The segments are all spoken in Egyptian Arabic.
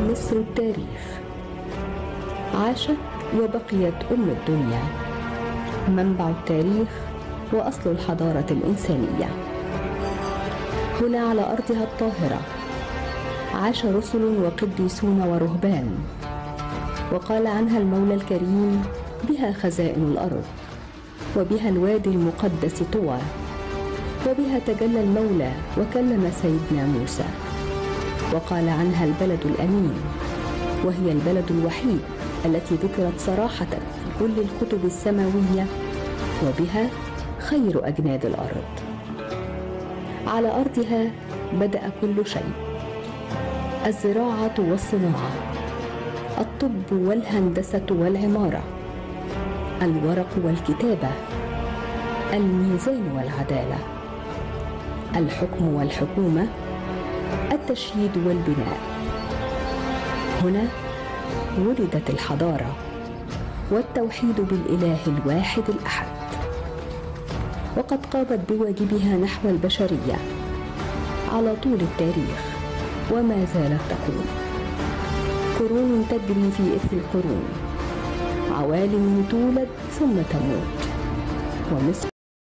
مصر التاريخ عاشت وبقيت أم الدنيا منبع التاريخ وأصل الحضارة الإنسانية هنا على أرضها الطاهرة عاش رسل وقديسون ورهبان وقال عنها المولى الكريم بها خزائن الأرض وبها الوادي المقدس طوى وبها تجلى المولى وكلم سيدنا موسى وقال عنها البلد الأمين وهي البلد الوحيد التي ذكرت صراحة في كل الكتب السماوية وبها خير أجناد الأرض على أرضها بدأ كل شيء الزراعة والصناعة الطب والهندسة والعمارة الورق والكتابة الميزان والعدالة الحكم والحكومة التشييد والبناء هنا ولدت الحضارة والتوحيد بالإله الواحد الأحد وقد قامت بواجبها نحو البشرية على طول التاريخ وما زالت تقوم قرون تجري في إثر القرون عوالم تولد ثم تموت ومصر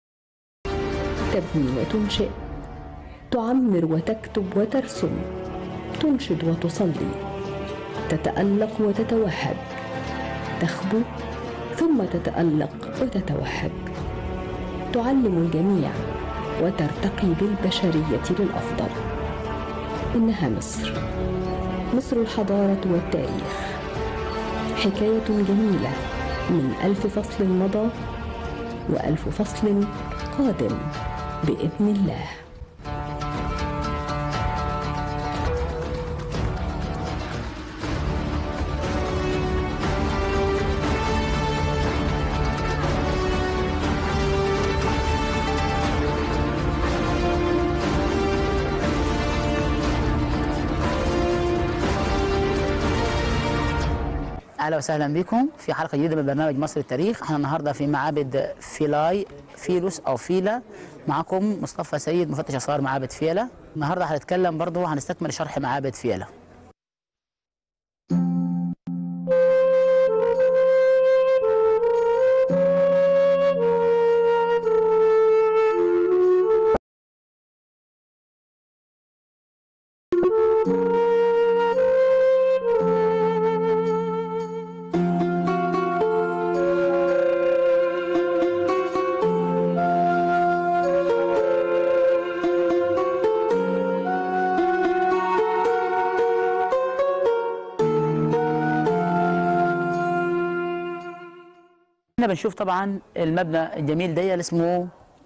تبني وتنشئ تعمر وتكتب وترسم تنشد وتصلي تتألق وتتوهج تخبو ثم تتألق وتتوهج تعلم الجميع وترتقي بالبشرية للأفضل إنها مصر مصر الحضارة والتاريخ حكاية جميلة من ألف فصل مضى وألف فصل قادم بإذن الله اهلا وسهلا بكم في حلقه جديده من برنامج مصر التاريخ احنا النهارده في معابد فيلاي فيلوس او فيلا معكم مصطفى سيد مفتش اثار معابد فيلا النهارده هنتكلم برضه هنستكمل شرح معابد فيلا هنا بنشوف طبعا المبنى الجميل ده اللي اسمه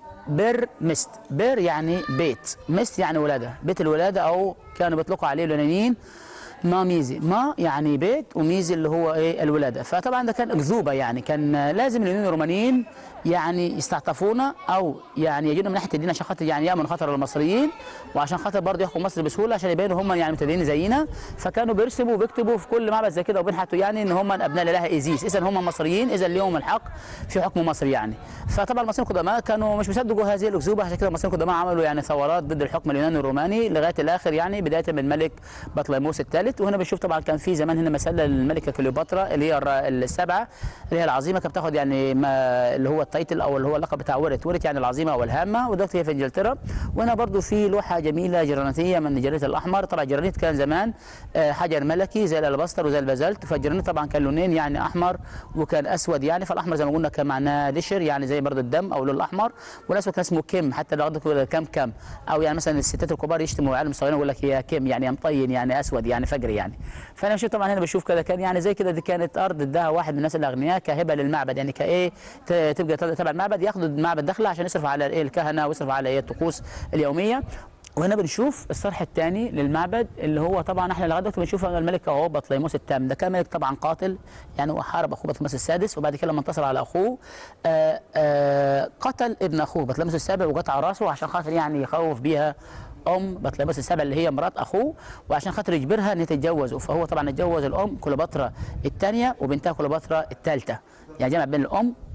بير مست بير يعني بيت مست يعني ولاده بيت الولاده او كانوا بيطلقوا عليه اليونانيين ما ميزي ما يعني بيت وميزي اللي هو ايه الولاده فطبعا ده كان اكذوبه يعني كان لازم اليونان الرومانيين يعني يستعطفونا او يعني يجونا من ناحيه الدين عشان خاطر يعني يامن خطر المصريين وعشان خاطر برضه يحكموا مصر بسهوله عشان يبينوا هم يعني متدينين زينا فكانوا بيرسموا وبيكتبوا في كل معبد زي كده وبينحتوا يعني ان هم ابناء الاله ايزيس اذا هم مصريين اذا ليهم الحق في حكم مصر يعني فطبعا المصريين القدماء كانوا مش بيصدقوا هذه الاكذوبه عشان كده المصريين القدماء عملوا يعني ثورات ضد الحكم اليوناني الروماني لغايه الاخر يعني بدايه من الملك بطليموس الثالث وهنا بنشوف طبعا كان في زمان هنا مسله للملكه كليوباترا اللي هي الر- السبعه اللي هي العظيمه كانت بتاخد يعني ما اللي هو التايتل او اللي هو اللقب بتاع ورث ورث يعني العظيمه او الهامه ودلوقتي هي في انجلترا وهنا برضو في لوحه جميله جرانيتيه من الجرانيت الاحمر طبعا الجرانيت كان زمان آه، حجر ملكي زي الالبستر وزي البازلت فالجرانيت طبعا كان لونين يعني احمر وكان اسود يعني فالاحمر زي ما قلنا كان معناه دشر يعني زي برضو الدم او اللون الاحمر والاسود كان اسمه كم حتى لو عندك كم كم او يعني مثلا الستات الكبار يشتموا عالم الصغيرين يقول لك هي كم يعني مطين يعني اسود يعني فجري يعني فانا بشوف طبعا هنا بشوف كده كان يعني زي كده دي كانت ارض اداها واحد من الناس الاغنياء كهبه للمعبد يعني كايه ت- تبقى تبع المعبد ياخدوا المعبد دخله عشان يصرف على ايه الكهنه ويصرف على ايه الطقوس اليوميه وهنا بنشوف الصرح الثاني للمعبد اللي هو طبعا احنا لغايه دلوقتي بنشوف ان الملك اهو بطليموس الثامن ده كان ملك طبعا قاتل يعني هو حارب اخوه بطليموس السادس وبعد كده لما انتصر على اخوه آآ آآ قتل ابن اخوه بطليموس السابع وقطع راسه عشان خاطر يعني يخوف بيها ام بطليموس السابع اللي هي مرات اخوه وعشان خاطر يجبرها ان هي تتجوزه فهو طبعا اتجوز الام كليوباترا الثانيه وبنتها كليوباترا الثالثه يعني جمع بين الام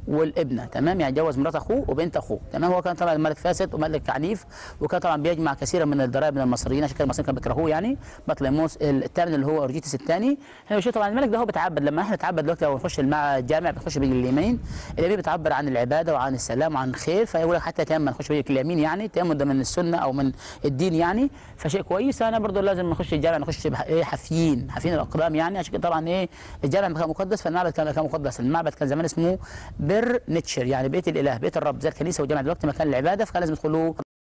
والابنه تمام يعني جوز مرات اخوه وبنت اخوه تمام هو كان طبعا ملك فاسد وملك عنيف وكان طبعا بيجمع كثيرا من الضرائب من المصريين عشان كده المصريين كانوا بيكرهوه يعني بطليموس الثامن اللي هو اورجيتس الثاني احنا بنشوف طبعا الملك ده هو بيتعبد لما احنا نتعبد دلوقتي لو نخش المع الجامع بنخش باليمين اليمين بتعبر عن العباده وعن السلام وعن الخير فيقول لك حتى تيمم نخش بيك اليمين يعني تيمم ده من السنه او من الدين يعني فشيء كويس انا برضو لازم نخش الجامع نخش بح- ايه حافيين حافيين الاقدام يعني عشان كده طبعا ايه الجامع كان مقدس فالمعبد كان كان مقدس المعبد كان زمان اسمه بر نتشر يعني بيت الاله بيت الرب زي الكنيسه والجامع دلوقتي مكان العباده فكان لازم يدخلوه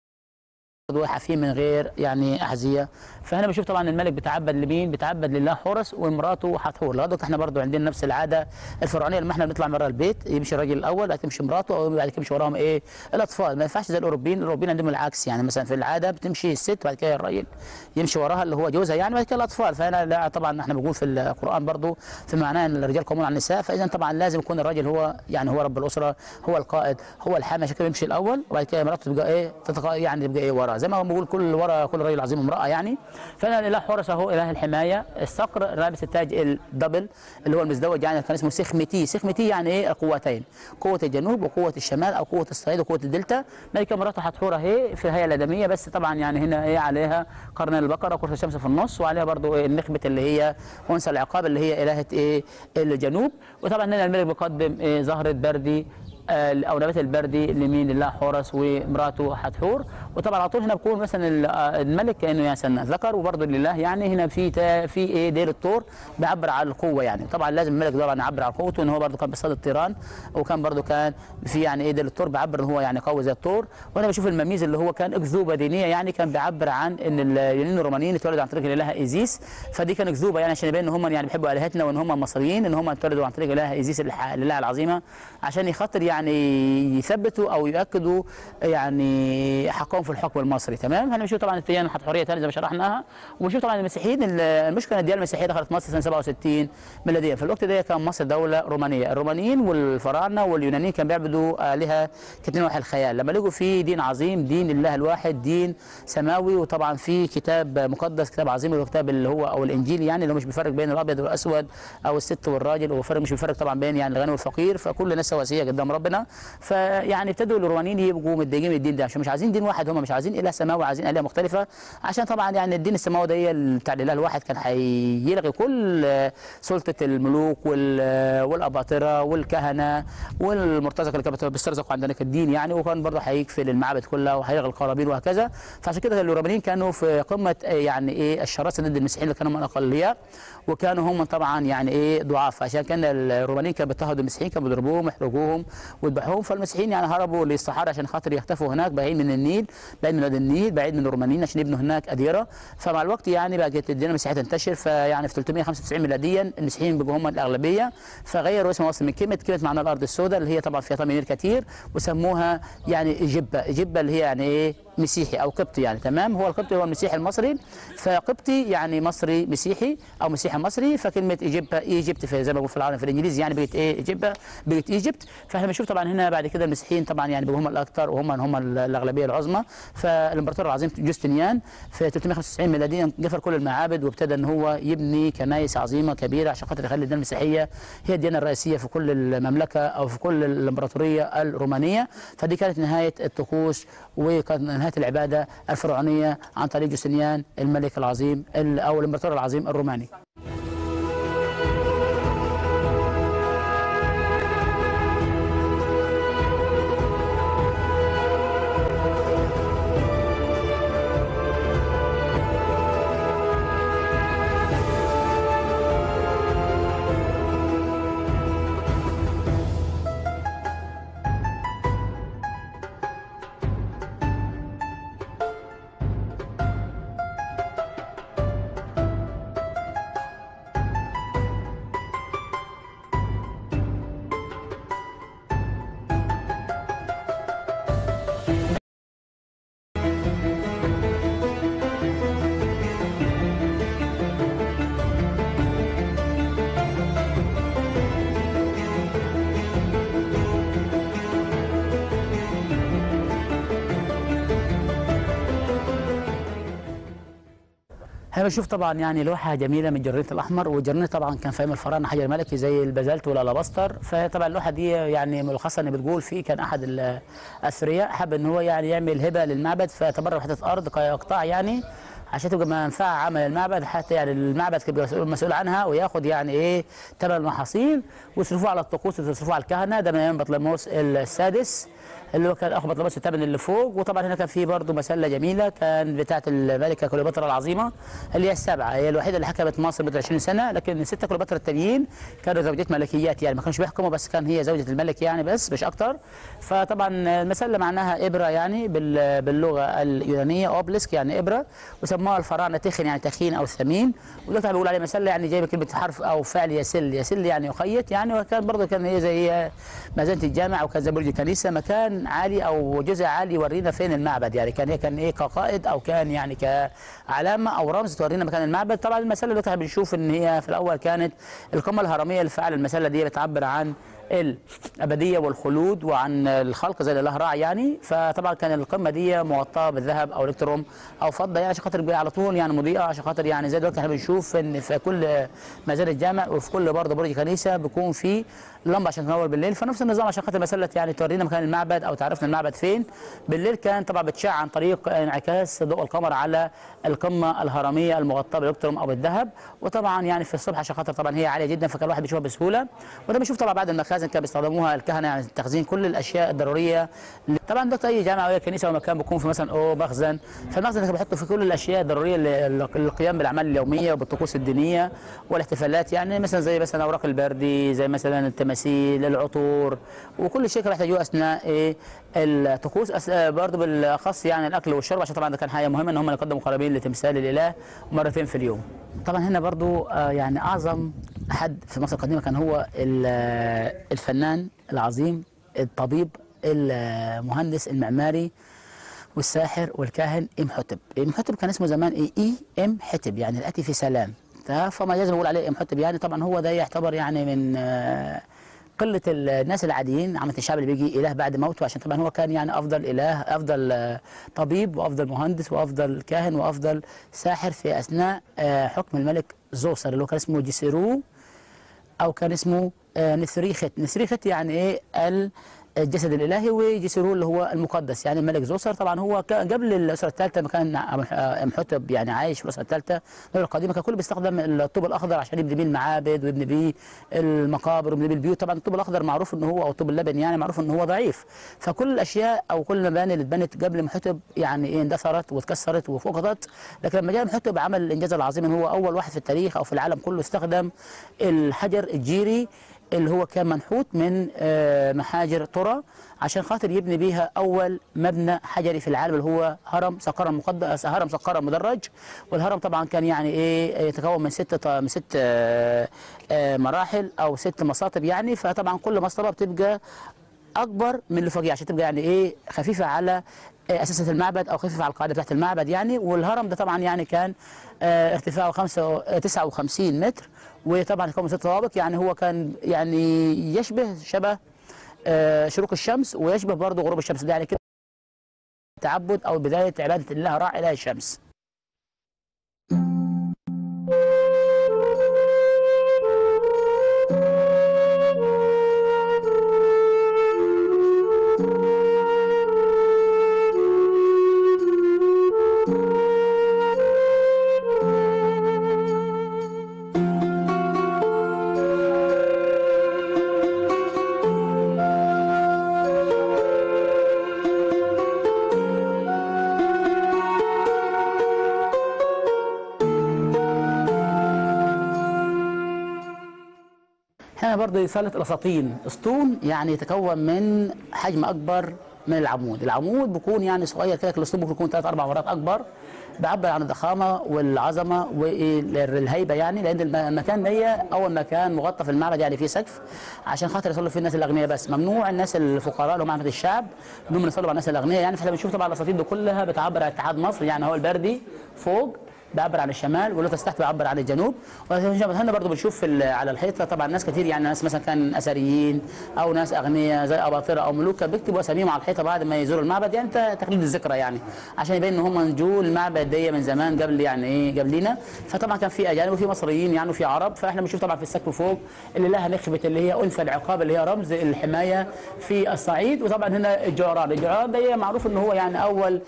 برضه حافين من غير يعني احذيه فهنا بشوف طبعا الملك بيتعبد لمين بيتعبد لله حورس ومراته حتحور لغايه دلوقتي احنا برضه عندنا نفس العاده الفرعونيه لما احنا بنطلع بره البيت يمشي الراجل الاول بعد كده يمشي مراته او بعد كده يمشي وراهم ايه الاطفال ما ينفعش زي الاوروبيين الاوروبيين عندهم العكس يعني مثلا في العاده بتمشي الست بعد كده الراجل يمشي وراها اللي هو جوزها يعني بعد كده الاطفال فهنا لا طبعا احنا بنقول في القران برضه في معناه ان الرجال قوامون على النساء فاذا طبعا لازم يكون الراجل هو يعني هو رب الاسره هو القائد هو الحامي عشان كده يمشي الاول وبعد كده مراته تبقى ايه تتق... يعني تبقى ايه ورا زي ما هو بنقول كل ورا كل راجل عظيم امراه يعني فانا الاله حورس اهو اله الحمايه الصقر لابس التاج الدبل اللي هو المزدوج يعني كان اسمه سخمتي سخمتي يعني ايه القوتين قوه الجنوب وقوه الشمال او قوه الصعيد وقوه الدلتا ملكه مراته حتحور اهي في الهيئه الادميه بس طبعا يعني هنا ايه عليها قرن البقره وقرص الشمس في النص وعليها برضو إيه النخبه اللي هي انثى العقاب اللي هي الهه ايه الجنوب وطبعا هنا الملك بيقدم إيه زهره بردي آه، او نبات البردي لمين لله حورس ومراته حتحور وطبعا على طول هنا بيكون مثلا ال- آه، الملك كانه يعني مثلا ذكر وبرضه لله يعني هنا في تا- في ايه ديل الطور بيعبر عن القوه يعني طبعا لازم الملك طبعا يعبر عن قوته ان هو برضه كان بيصطاد الطيران وكان برضه كان في يعني ايه ديل الطور بيعبر ان هو يعني قوي زي الطور وانا بشوف المميز اللي هو كان اكذوبه دينيه يعني كان بيعبر عن ان اليونان الرومانيين اتولدوا عن طريق الاله ايزيس فدي كان اكذوبه يعني عشان يبين ان هم يعني بيحبوا الهتنا وان هم مصريين ان هم اتولدوا عن طريق الاله ايزيس الح- الاله العظيمه عشان يخاطر يعني يثبتوا او ياكدوا يعني حقهم في الحكم المصري تمام هنشوف طبعا الديانه الحتحوريه ثاني زي ما شرحناها ونشوف طبعا المسيحيين ال- المشكله ان الديانه المسيحيه دخلت مصر سنه 67 ميلاديا في الوقت ده كان مصر دوله رومانيه الرومانيين والفراعنه واليونانيين كانوا بيعبدوا الهه كاتنين وحي الخيال لما لقوا في دين عظيم دين الله الواحد دين سماوي وطبعا في كتاب مقدس كتاب عظيم اللي هو كتاب اللي هو او الانجيل يعني اللي هو مش بيفرق بين الابيض والاسود او الست والراجل وفرق مش بيفرق طبعا بين يعني الغني والفقير فكل الناس سواسيه قدام ربنا فيعني ابتدوا الرومانيين يبقوا متضايقين من الدين ده عشان مش عايزين دين واحد هم مش عايزين اله سماوي عايزين الهه مختلفه عشان طبعا يعني الدين السماوي ده هي بتاع الاله الواحد كان هيلغي كل آه، سلطه الملوك وال- آه، والاباطره والكهنه والمرتزقه اللي كانت بيسترزقوا عندنا الدين يعني وكان برضه هيقفل المعابد كلها وهيلغي القرابين وهكذا فعشان كده الرومانيين كانوا في قمه آه، يعني ايه الشراسه ضد المسيحيين اللي كانوا من الاقليات وكانوا هم طبعا يعني ايه ضعاف عشان كان الرومانيين كانوا بيضطهدوا المسيحيين كانوا بيضربوهم يحرقوهم ويذبحوهم فالمسيحيين يعني هربوا للصحراء عشان خاطر يختفوا هناك بعيد من النيل بعيد من وادي النيل بعيد من الرومانيين عشان يبنوا هناك اديره فمع الوقت يعني بقت الديانه المسيحيه تنتشر فيعني في 395 ميلاديا المسيحيين بقوا هم الاغلبيه فغيروا اسم مصر من كلمه كلمه معناها الارض السوداء اللي هي طبعا فيها طمانين كتير وسموها يعني جبه جبه اللي هي يعني ايه مسيحي او قبطي يعني تمام هو القبطي هو المسيحي المصري فقبطي يعني مصري مسيحي او مسيحي مصري فكلمه ايجيبا ايجيبت في زي ما بقول في العالم في الانجليزي يعني بقت ايه ايجيبا بقت ايجيبت فاحنا بنشوف طبعا هنا بعد كده المسيحيين طبعا يعني بقوا هم الاكثر وهم هم الاغلبيه العظمى فالامبراطور العظيم جوستنيان في 395 ميلاديا قفل كل المعابد وابتدى ان هو يبني كنائس عظيمه كبيره عشان خاطر يخلي الديانه المسيحيه هي الديانه الرئيسيه في كل المملكه او في كل الامبراطوريه الرومانيه فدي كانت نهايه الطقوس وكانت نهايه العباده الفرعونيه عن طريق جوستنيان الملك العظيم ال- او الامبراطور العظيم الروماني احنا بنشوف طبعا يعني لوحه جميله من الجرنيت الاحمر والجرنيت طبعا كان في ايام الفراعنه حجر ملكي زي البازلت والالاباستر فطبعا اللوحه دي يعني ملخصا ان بتقول فيه كان احد الاثرياء حب ان هو يعني يعمل هبه للمعبد فتبرع حته ارض كقطاع يعني عشان تبقى منفعه عمل المعبد حتى يعني المعبد كان مسؤول مسؤول عنها وياخد يعني ايه ثمن المحاصيل ويصرفوه على الطقوس ويصرفوه على الكهنه ده من ايام بطليموس السادس اللي هو كان اخو بطليموس الثامن اللي فوق وطبعا هنا كان في برضه مسله جميله كان بتاعه الملكه كليوباترا العظيمه اللي هي السبعه هي الوحيده اللي حكمت مصر مده 20 سنه لكن السته كليوباترا التانيين كانوا زوجات ملكيات يعني ما كانوش بيحكموا بس كان هي زوجة الملك يعني بس مش اكتر فطبعا المسله معناها ابره يعني بال- باللغه اليونانيه اوبلسك يعني ابره وسموها الفراعنه تخن يعني تخين او ثمين ودلوقتي بيقول عليه مسله يعني جايبه كلمه حرف او فعل يسل يسل يعني يخيط يعني وكان برضه كان هي زي مزانه الجامع وكان زي برج الكنيسه مكان عالي او جزء عالي يورينا فين المعبد يعني كان هي كان ايه كقائد او كان يعني كعلامه او رمز تورينا مكان المعبد طبعا المسله اللي احنا بنشوف ان هي في الاول كانت القمه الهرميه اللي فعل المسله دي بتعبر عن الابديه والخلود وعن الخلق زي الاله راع يعني فطبعا كان القمه دي مغطاه بالذهب او الكتروم او فضه يعني عشان خاطر يبقى على طول يعني مضيئه عشان خاطر يعني زي دلوقتي احنا بنشوف ان في كل مزار الجامع وفي كل برضه برج كنيسه بيكون في لمبه عشان تنور بالليل فنفس النظام عشان خاطر مسله يعني تورينا مكان المعبد او تعرفنا المعبد فين بالليل كان طبعا بتشع عن طريق انعكاس ضوء القمر على القمه الهرميه المغطاه بالالكتروم او بالذهب وطبعا يعني في الصبح عشان خاطر طبعا هي عاليه جدا فكان الواحد بيشوفها بسهوله وده بنشوف طبعا بعد المخازن كانوا بيستخدموها الكهنه يعني تخزين كل الاشياء الضروريه طبعا ده اي جامعه او أي كنيسه او مكان بيكون في مثلا او مخزن فالمخزن كانوا بيحطوا فيه كل الاشياء الضروريه لل- للقيام بالاعمال اليوميه وبالطقوس الدينيه والاحتفالات يعني مثلا زي مثلا اوراق البردي زي مثلا التماثيل العطور وكل شيء كانوا يحتاجوه اثناء ايه الطقوس أس- برضه بالاخص يعني الاكل والشرب عشان طبعا ده كان حاجه مهمه ان هم يقدموا قرابين لتمثال الاله مرتين في اليوم طبعا هنا برضه آه، يعني اعظم حد في مصر القديمه كان هو ال- آه، الفنان العظيم الطبيب المهندس المعماري والساحر والكاهن امحتب امحتب كان اسمه زمان ايه اي ام حتب يعني الاتي في سلام تا- فما لازم نقول عليه امحتب يعني طبعا هو ده يعتبر يعني من آه، قله الناس العاديين عامه الشعب اللي بيجي اله بعد موته عشان طبعا هو كان يعني افضل اله افضل آه، طبيب وافضل مهندس وافضل كاهن وافضل ساحر في اثناء آه، حكم الملك زوسر اللي هو كان اسمه جيسيرو او كان اسمه آه، نثريخت نثريخت يعني ايه ال- الجسد الالهي وجسرو اللي هو المقدس يعني الملك زوسر طبعا هو كان قبل الاسره الثالثه ما كان امحتب يعني عايش في الاسره الثالثه الدوله القديمه كان كله بيستخدم الطوب الاخضر عشان يبني بيه المعابد ويبني بيه المقابر ويبني بيه البيوت طبعا الطوب الاخضر معروف ان هو او الطوب اللبن يعني معروف ان هو ضعيف فكل الاشياء او كل المباني اللي اتبنت قبل محتب يعني ايه اندثرت واتكسرت وفقدت لكن لما جاء محتب عمل الانجاز العظيم ان هو اول واحد في التاريخ او في العالم كله استخدم الحجر الجيري اللي هو كان منحوت من آه، محاجر طرى عشان خاطر يبني بيها اول مبنى حجري في العالم اللي هو هرم سقارة مقدس هرم سقارة مدرج والهرم طبعا كان يعني ايه يتكون من ست ط- من ست آه، آه، مراحل او ست مصاطب يعني فطبعا كل مصطبه بتبقى اكبر من اللي فوقيها عشان تبقى يعني ايه خفيفه على آه، اساسه المعبد او خفيفه على القاعده بتاعت المعبد يعني والهرم ده طبعا يعني كان آه، ارتفاعه خمسة آه، 59 متر وطبعا يكون من ست طوابق يعني هو كان يعني يشبه شبه آه، شروق الشمس ويشبه برضه غروب الشمس ده يعني كده تعبد او بدايه عباده الله راع اله الشمس هنا برضه صالة الأساطين اسطون يعني يتكون من حجم أكبر من العمود العمود بيكون يعني صغير كده الاسطول بيكون ثلاث أربع مرات أكبر بيعبر عن الضخامة والعظمة والهيبة يعني لأن الم- المكان ده أول مكان مغطى في المعبد يعني فيه سقف عشان خاطر يصلوا فيه الناس الأغنياء بس ممنوع الناس الفقراء اللي هم عامة الشعب إنهم يصلوا على الناس الأغنياء يعني فاحنا بنشوف طبعا الأساطين دي كلها بتعبر عن اتحاد مصر يعني هو البردي فوق بيعبر عن الشمال واللوتس تحت بيعبر عن الجنوب وهنا برضو بنشوف في ال- على الحيطه طبعا ناس كتير يعني ناس مثلا كان اثريين او ناس اغنياء زي اباطره او ملوك كانوا بيكتبوا اساميهم على الحيطه بعد ما يزوروا المعبد يعني ت- تقليد الذكرى يعني عشان يبين ان هم جو المعبد دي من زمان قبل يعني ايه قبلينا فطبعا كان في اجانب وفي مصريين يعني وفي عرب فاحنا بنشوف طبعا في السقف فوق اللي لها نخبه اللي هي انثى العقاب اللي هي رمز الحمايه في الصعيد وطبعا هنا الجعران الجعران ده معروف ان هو يعني اول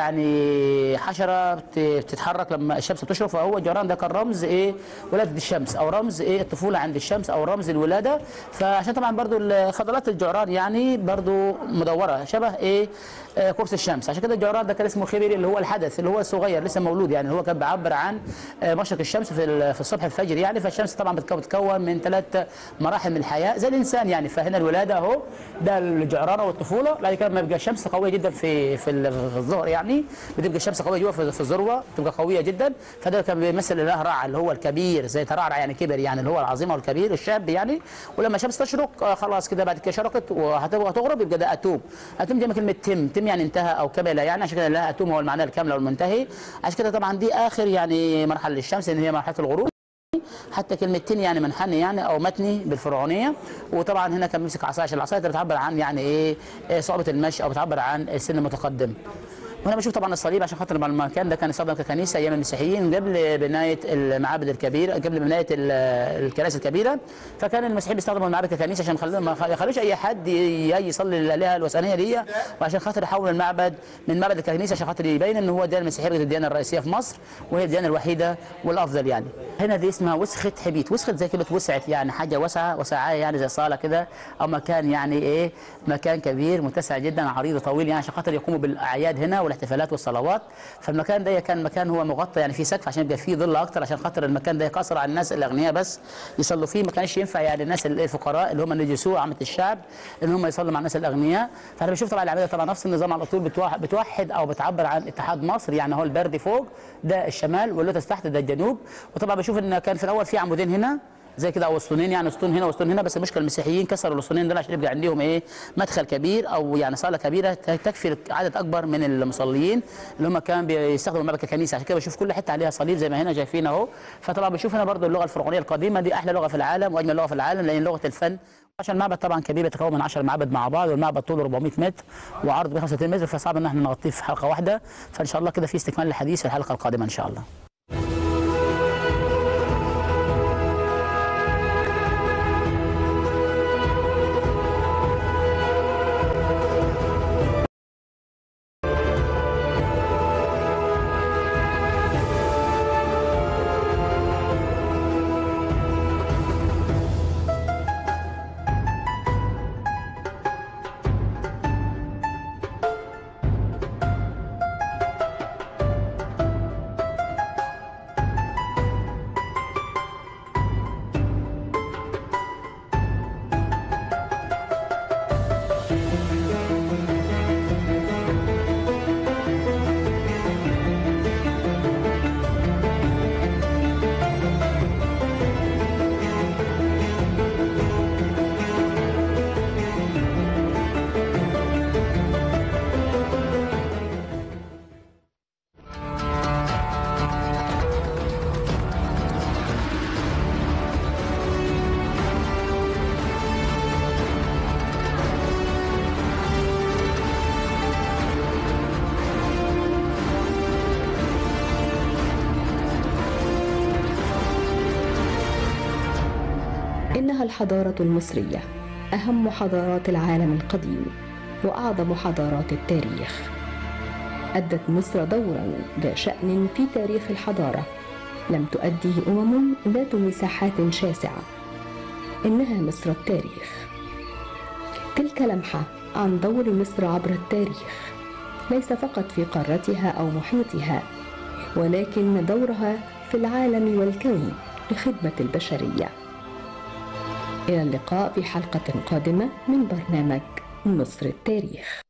يعني حشره بت- بتتحرك لما الشمس بتشرق فهو الجعران ده كان رمز ايه ولاده الشمس او رمز ايه الطفوله عند الشمس او رمز الولاده فعشان طبعا برضو فضلات الجعران يعني برضو مدوره شبه ايه آه، قرص الشمس عشان كده الجعران ده كان اسمه خبيري اللي هو الحدث اللي هو الصغير لسه مولود يعني هو كان بيعبر عن آه، مشرق الشمس في ال- في الصبح الفجر يعني فالشمس طبعا بتكو- بتتكون من ثلاث مراحل من الحياه زي الانسان يعني فهنا الولاده اهو ده الجعرانه والطفوله بعد كده لما يبقى الشمس قويه جدا في في, ال- في الظهر يعني بتبقى الشمس قويه جوه في, في الذروه بتبقى قويه جدا فده كان بيمثل الاله رع اللي هو الكبير زي ترعرع يعني كبر يعني اللي هو العظيم او الكبير الشاب يعني ولما الشمس تشرق آه، خلاص كده بعد كده شرقت وهتبقى تغرب يبقى ده اتوم اتوم دي من كلمه تم تم يعني انتهى او كمل يعني عشان كده لها اتوم هو المعنى الكامل او المنتهي عشان كده طبعا دي اخر يعني مرحله للشمس ان هي مرحله الغروب حتى كلمة تن يعني منحني يعني او متني بالفرعونيه وطبعا هنا كان بيمسك عصايه عشان العصايه دي بتعبر عن يعني ايه إيه صعوبه المشي او بتعبر عن السن المتقدم وهنا بشوف طبعا الصليب عشان خاطر المكان ده كان يستخدم ككنيسه ايام المسيحيين قبل بنايه المعابد الكبيره قبل بنايه ال- الكنائس الكبيره فكان المسيحيين بيستخدموا المعابد ككنيسه عشان خل- ما يخلوش اي حد ي- يجي يصلي للالهه الوثنيه دي وعشان خاطر يحول المعبد من معبد الكنيسه عشان خاطر يبين ان هو الديانه المسيحيه بقت الديانه الرئيسيه في مصر وهي الديانه الوحيده والافضل يعني هنا دي اسمها وسخه حبيت وسخه زي كلمه وسعت يعني حاجه واسعه وسعايه يعني زي صاله كده او مكان يعني ايه مكان كبير متسع جدا عريض طويل يعني عشان خاطر يقوموا بالاعياد هنا والاحتفالات والصلوات فالمكان ده كان مكان هو مغطى يعني فيه سقف عشان يبقى فيه ظل اكتر عشان خاطر المكان ده يقصر على الناس الاغنياء بس يصلوا فيه ما كانش ينفع يعني الناس الفقراء اللي هم اللي يجلسوا عامه الشعب ان هم يصلوا مع الناس الاغنياء فانا بشوف طبعا العمليه طبعا نفس النظام على طول بتوح- بتوحد او بتعبر عن اتحاد مصر يعني هو البرد فوق ده الشمال واللوتس تحت ده الجنوب وطبعا بشوف ان كان في الاول في عمودين هنا زي كده او اسطونين يعني اسطون هنا واسطون هنا بس المشكله المسيحيين كسروا الاسطونين دول عشان يبقى عندهم ايه مدخل كبير او يعني صاله كبيره ت- تكفي عدد اكبر من المصلين اللي هم كانوا بيستخدموا المعبد ككنيسه عشان كده بشوف كل حته عليها صليب زي ما هنا شايفين اهو فطبعا بشوف هنا برضو اللغه الفرعونيه القديمه دي احلى لغه في العالم واجمل لغه في العالم لان لغه الفن عشان المعبد طبعا كبير يتكون من 10 معابد مع بعض والمعبد طوله 400 متر وعرضه 135 متر فصعب ان احنا نغطيه في حلقه واحده فان شاء الله كده في استكمال للحديث في الحلقه القادمه ان شاء الله إنها الحضارة المصرية أهم حضارات العالم القديم وأعظم حضارات التاريخ أدت مصر دورا ذا شأن في تاريخ الحضارة لم تؤديه أمم ذات مساحات شاسعة إنها مصر التاريخ تلك لمحة عن دور مصر عبر التاريخ ليس فقط في قارتها أو محيطها ولكن دورها في العالم والكون لخدمة البشرية إلى اللقاء في حلقة قادمة من برنامج مصر التاريخ